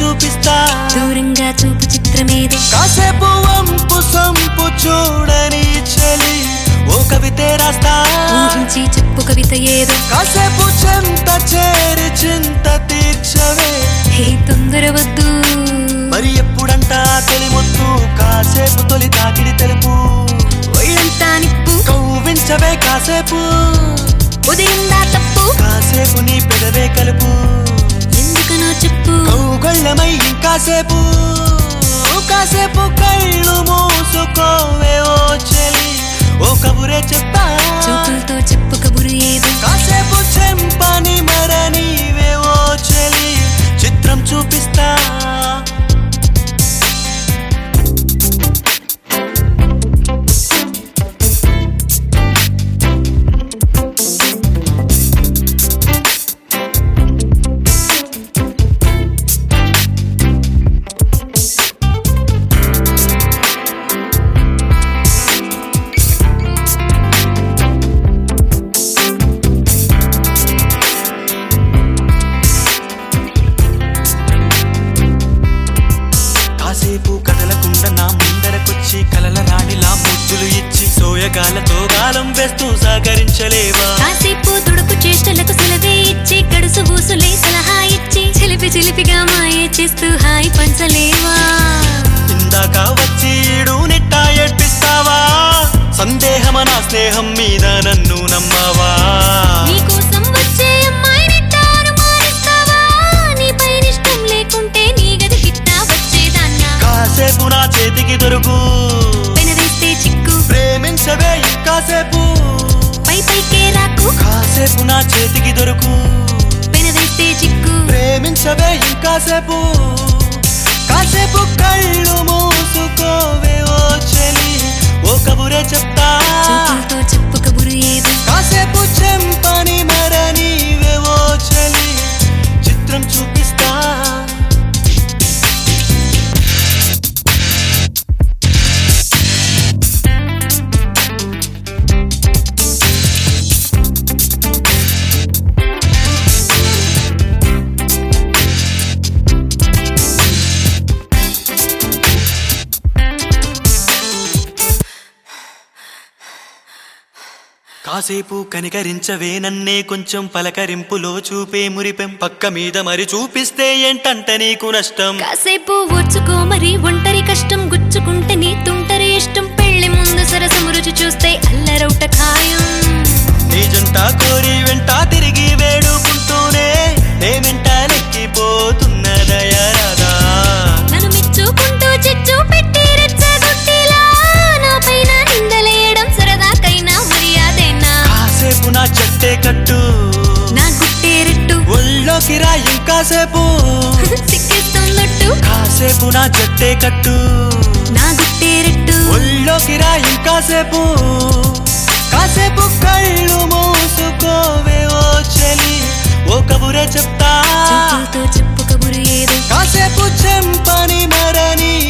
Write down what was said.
చూపిస్తా దూరంగా చూపు చిత్రమేదో కాసేపు వంపు సంపు చూడని చలి ఓ కవితే రాస్తా ఊహించి చెప్పు కవిత ఏదో కాసేపు చెంత చేరి చింత తీర్చవే హే తొందర వద్దు మరి ఎప్పుడంట తొలి ముద్దు కాసేపు తొలి తాకిడి తెలుపు ఒళ్ళంతా నిప్పు కవ్వించవే కాసేపు ఉదయందా తప్పు కాసేపు నీ పెదవే కలుపు ఎందుకనో చెప్పు కౌగళ్ళమై ఇంకాసేపు కాసేపు కళ్ళు మూసుకోవే ఓ చెలి ఓ కబురే చెప్తా చూపులతో చెప్పు కబురు ఏదో కాసేపు చెంపని మరనీవే ఓ చెలి చిత్రం చూపిస్తా కాసేపు కదలకుండా నా ముందరకొచ్చి కలల రాణిలా ముద్దులు ఇచ్చి సోయగాలతో గాలం వేస్తూ సహకరించలేవా కాసేపు తుడుపు చేష్టలకు సెలవే ఇచ్చి గడుసు బూసులే సలహా ఇచ్చి చిలిపి చిలిపిగా మాయే చేస్తూ హాయి పంచలేవా ఇందాక వచ్చి ఈడు నిట్టా ఏడ్పిస్తావా సందేహమ నా స్నేహం మీద నన్ను నమ్మవా నీకోసం వచ్చే అమ్మాయిని అనుమానిస్తావా నీపై ఇష్టం లేకుంటే నీ గది గిట్టా వచ్చేదాన్నా కాసేపు నా చేతికి దొరుకు పెనవేస్తే చిక్కు ప్రేమించవే ఇంకాసేపు పై పైకే రాకు కాసేపు నా చేతికి దొరుకు పెనవేస్తే చిక్కు ప్రేమించవే ఇంకాసేపు కాసేపు కళ్ళు మూసుకోవే ఓ చెలి ఓ కబురే చెప్తా చూపులతో చెప్పు కబురు ఏదో కాసేపు చెంపని మరనీవే ఓ చెలి చిత్రం చూపిస్తా కాసేపు కనికరించవే నన్నే కొంచెం పలకరింపులో చూపే మురిపెం పక్క మీద మరి చూపిస్తే ఏంటంట నీకు నష్టం కాసేపు ఓర్చుకో మరి ఒంటరి కష్టం గుచ్చుకుంటే నీ తుంటరి ఇష్టం పెళ్లి ముందు సరసము రుచి చూస్తే అల్లరౌట ఖాయం నీ జంట కోరి వెంట తిరిగి వేడుకుంటూనే ఏమింట లెక్కిపోతున్న దయరాదా నన్ను మెచ్చుకుంటూ చిచ్చు పెట్టి రెచ్చగొట్టిలా నా పైన నిందలేయడం సరదాకైనా మర్యాదేనా కాసేపు నా చెట్టే కట్టు నా గుట్టే రెట్టు ఒళ్ళోకి రా ఇంకాసేపు సిక్కిస్తుందొట్టు కాసేపు నా చెట్టే కట్టు నా గుట్టే రెట్టు ఒళ్ళోకి రా ఇంకాసేపు కాసేపు కళ్ళు మూసుకోవే ఓ చెలి ఓ కబురే చెప్తా చూపులతో చెప్పు కబురు ఏదో కాసేపు చెంపని మరని